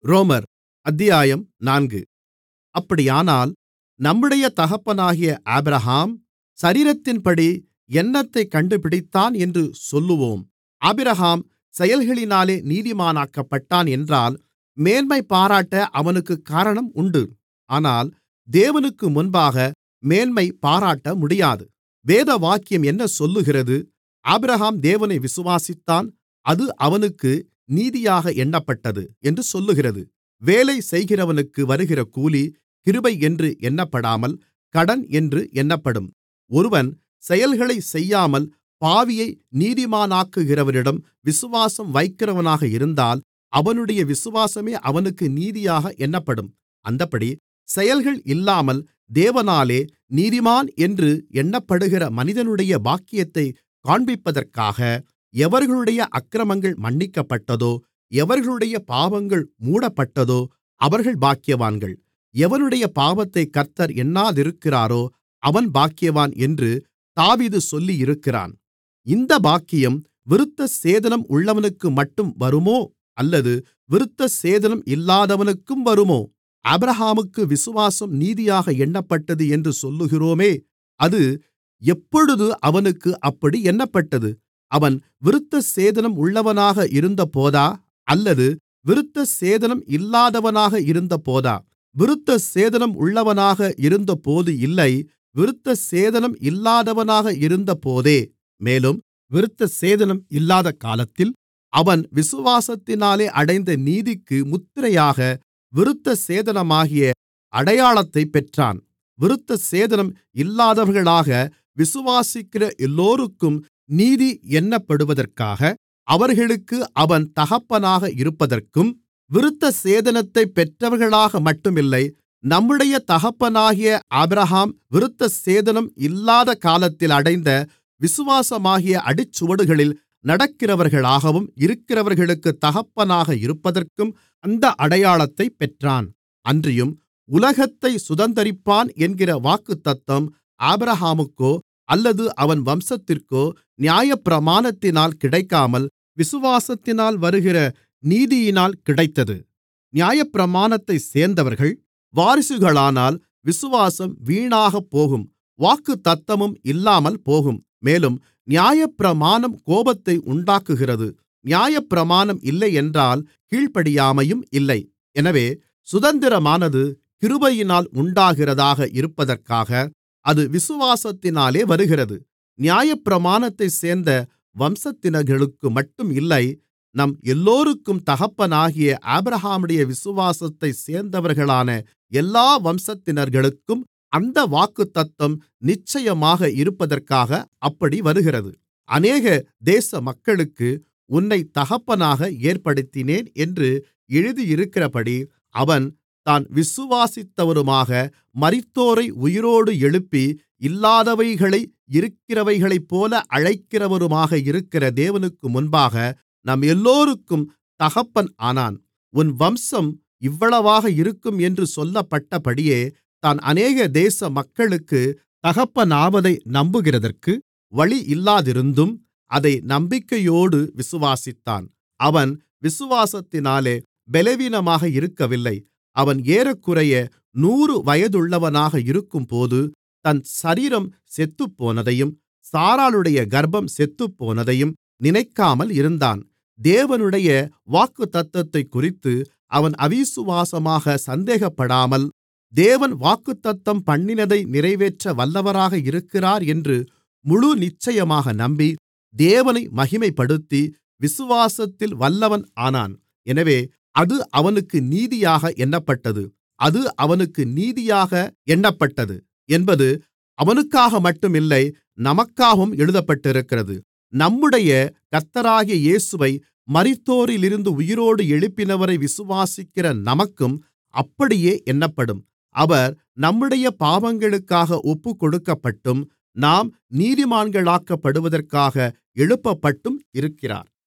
ரோமர் அத்தியாயம் நான்கு அப்படியானால் நம்முடைய தகப்பனாகிய ஆபிரகாம் சரீரத்தின்படி என்னத்தைக் கண்டுபிடித்தான் என்று சொல்லுவோம் ஆபிரகாம் செயல்களினாலே நீதிமானாக்கப்பட்டான் என்றால் மேன்மைபாராட்ட அவனுக்குக் காரணம் உண்டு ஆனால் தேவனுக்கு முன்பாக மேன்மை பாராட்டமுடியாது வேதவாக்கியம் என்ன சொல்லுகிறது ஆபிரகாம் தேவனை விசுவாசித்தான் அது அவனுக்கு நீதியாக எண்ணப்பட்டது என்று சொல்லுகிறது வேலை செய்கிறவனுக்கு வருகிற கூலி கிருபை என்று எண்ணப்படாமல் கடன் என்று எண்ணப்படும் ஒருவன் செயல்களைச் செய்யாமல் பாவியை நீதிமானாக்குகிறவரிடம் விசுவாசம் வைக்கிறவனாக இருந்தால் அவனுடைய விசுவாசமே அவனுக்கு நீதியாக எண்ணப்படும் அந்தப்படி செயல்கள் இல்லாமல் தேவனாலே நீதிமான் என்று எண்ணப்படுகிற மனிதனுடைய பாக்கியத்தைக் காண்பிப்பதற்காக எவர்களுடைய அக்கிரமங்கள் மன்னிக்கப்பட்டதோ எவர்களுடைய பாவங்கள் மூடப்பட்டதோ அவர்கள் பாக்கியவான்கள் எவனுடைய பாவத்தைக் கர்த்தர் எண்ணாதிருக்கிறாரோ அவன் பாக்கியவான் என்று தாவீது சொல்லியிருக்கிறான் இந்தப் பாக்கியம் விருத்தசேதனம் உள்ளவனுக்கு மட்டும் வருமோ அல்லது விருத்தசேதனம் இல்லாதவனுக்கும் வருமோ ஆபிரகாமுக்கு விசுவாசம் நீதியாக எண்ணப்பட்டது என்று சொல்லுகிறோமே அது எப்பொழுது அவனுக்கு அப்படி எண்ணப்பட்டது அவன் விருத்தசேதனம் உள்ளவனாக இருந்தபோதா அல்லது விருத்தசேதனம் இல்லாதவனாக இருந்தபோதா விருத்தசேதனம் உள்ளவனாக இருந்தபோது இல்லை விருத்தசேதனம் இல்லாதவனாக இருந்தபோதே மேலும் விருத்தசேதனம் இல்லாத காலத்தில் அவன் விசுவாசத்தினாலே அடைந்த நீதிக்கு முத்திரையாக விருத்தசேதனமாகிய அடையாளத்தைப் பெற்றான் விருத்தசேதனம் இல்லாதவர்களாக விசுவாசிக்கிற எல்லோருக்கும் நீதி எண்ணப்படுவதற்காக அவர்களுக்கு அவன் தகப்பனாக இருப்பதற்கும் விருத்தசேதனத்தைப் பெற்றவர்களாக மட்டுமில்லை நம்முடைய தகப்பனாகிய ஆபிரகாம் விருத்தசேதனம் இல்லாத காலத்தில் அடைந்த விசுவாசமாகிய அடிச்சுவடுகளில் நடக்கிறவர்களாகவும் இருக்கிறவர்களுக்கு தகப்பனாக இருப்பதற்கும் அந்த அடையாளத்தைப் பெற்றான் அன்றியும் உலகத்தை சுதந்தரிப்பான் என்கிற வாக்குத்தத்தம் ஆபிரகாமுக்கோ அல்லது அவன் வம்சத்திற்கோ நியாயப்பிரமாணத்தினால் கிடைக்காமல் விசுவாசத்தினால் வருகிற நீதியினால் கிடைத்தது நியாயப்பிரமாணத்தைச் சேர்ந்தவர்கள் வாரிசுகளானால் விசுவாசம் வீணாகப்போகும் வாக்குத்தத்தமும் இல்லாமல் போகும் மேலும் நியாயப்பிரமாணம் கோபத்தை உண்டாக்குகிறது நியாயப்பிரமாணம் இல்லையென்றால் கீழ்ப்படியாமையும் இல்லை எனவே சுதந்திரமானது கிருபையினால் உண்டாகிறதாக இருப்பதற்காக அது விசுவாசத்தினாலே வருகிறது நியாயப்பிரமாணத்தைச் சேர்ந்த வம்சத்தினர்களுக்கு மட்டும் இல்லை நம் எல்லோருக்கும் தகப்பனாகிய ஆபிரகாமுடைய விசுவாசத்தைச் சேர்ந்தவர்களான எல்லா வம்சத்தினர்களுக்கும் அந்த வாக்குத்தத்தம் நிச்சயமாக இருப்பதற்காக அப்படி வருகிறது அநேக தேச மக்களுக்கு உன்னை தகப்பனாக ஏற்படுத்தினேன் என்று எழுதியிருக்கிறபடி அவன் தான் விசுவாசித்தவருமாக மரித்தோரை உயிரோடு எழுப்பி இல்லாதவைகளை இருக்கிறவைகளைப்போல அழைக்கிறவருமாக இருக்கிற தேவனுக்கு முன்பாக நம் எல்லோருக்கும் தகப்பன் ஆனான் உன் வம்சம் இவ்வளவாக இருக்கும் என்று சொல்லப்பட்டபடியே தான் அநேக தேச மக்களுக்கு தகப்பனாவதை நம்புகிறதற்கு வழி இல்லாதிருந்தும் அதை நம்பிக்கையோடு விசுவாசித்தான் அவன் விசுவாசத்தினாலே பலவீனமாக இருக்கவில்லை அவன் ஏறக்குறைய நூறு வயதுள்ளவனாக இருக்கும்போது தன் சரீரம் செத்துப்போனதையும் சாராளுடைய கர்ப்பம் செத்துப்போனதையும் நினைக்காமல் இருந்தான் தேவனுடைய வாக்குத்தத்தத்தைக்குறித்து அவன் அவிசுவாசமாக சந்தேகப்படாமல் தேவன் வாக்குத்தத்தம் பண்ணினதை நிறைவேற்ற வல்லவராக இருக்கிறார் என்று முழு நிச்சயமாக நம்பி தேவனை மகிமைப்படுத்தி விசுவாசத்தில் வல்லவன் ஆனான் எனவே அது அவனுக்கு நீதியாக எண்ணப்பட்டது அது அவனுக்கு நீதியாக எண்ணப்பட்டது என்பது அவனுக்காக மட்டுமில்லை நமக்காகவும் எழுதப்பட்டிருக்கிறது நம்முடைய கர்த்தராகிய இயேசுவை மரித்தோரிலிருந்து உயிரோடு எழுப்பினவரை விசுவாசிக்கிற நமக்கும் அப்படியே எண்ணப்படும் அவர் நம்முடைய பாவங்களுக்காக ஒப்புக்கொடுக்கப்பட்டும் நாம் நீதிமான்களாக்கப்படுவதற்காக எழுப்பப்பட்டும் இருக்கிறார்